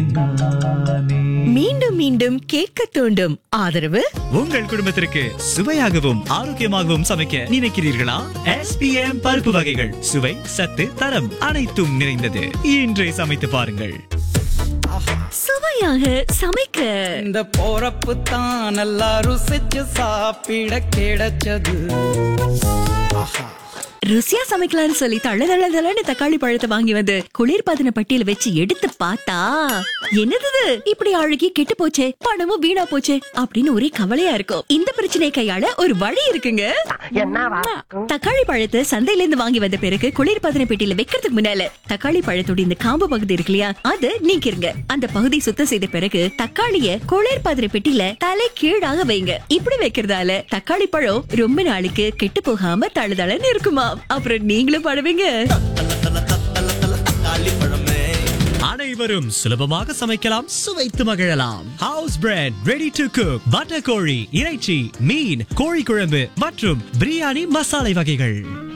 நானே மீண்டும் மீண்டும் கேட்க தூண்டும் ஆதரவு உங்கள் குடும்பத்திற்கு சுவையாகவும் ஆரோக்கியமாகவும் சமைக்க நினைக்கிறீர்களா எஸ்பிஎம் பருப்பு வகைகள் சுவை சத்து தரம் அனைத்தும் நிறைந்தது இன்றே சமைத்து பாருங்கள் சுவையாக சமைக்க இந்த போறப்பு தான் நல்லா ருசிச்சு சாப்பிட கிடைச்சது ருசியா சமைக்கலாம்னு சொல்லி தள்ள தள்ள தள்ளன்னு தக்காளி பழத்தை வாங்கி வந்து குளிர்பதன பட்டியல வச்சு எடுத்து பார்த்தா என்னது இது? இப்படி அழுகி கெட்டு போச்சே பணமும் வீணா போச்சே அப்படின்னு ஒரே கவலையா இருக்கும் இந்த பிரச்சனையை கையாள ஒரு வழி இருக்குங்க தக்காளி பழத்தை சந்தையில இருந்து வாங்கி வந்த பிறகு குளிர்பதன பெட்டியில வைக்கிறதுக்கு முன்னால தக்காளி பழத்தோட இந்த காம்பு பகுதி இருக்கு இல்லையா அது நீக்கிருங்க அந்த பகுதி சுத்தம் செய்த பிறகு தக்காளிய குளிர்பதன பெட்டியில தலை கீழாக வைங்க இப்படி வைக்கிறதால தக்காளி பழம் ரொம்ப நாளைக்கு கெட்டு போகாம தழுதளன்னு இருக்குமா அப்புறம் நீங்களும் படுவீங்க அனைவரும் சுலபமாக சமைக்கலாம் சுவைத்து மகிழலாம் house bread ready to cook butter கோழி இறைச்சி மீன் கோழி குழம்பு மற்றும் பிரியாணி மசாலை வகைகள்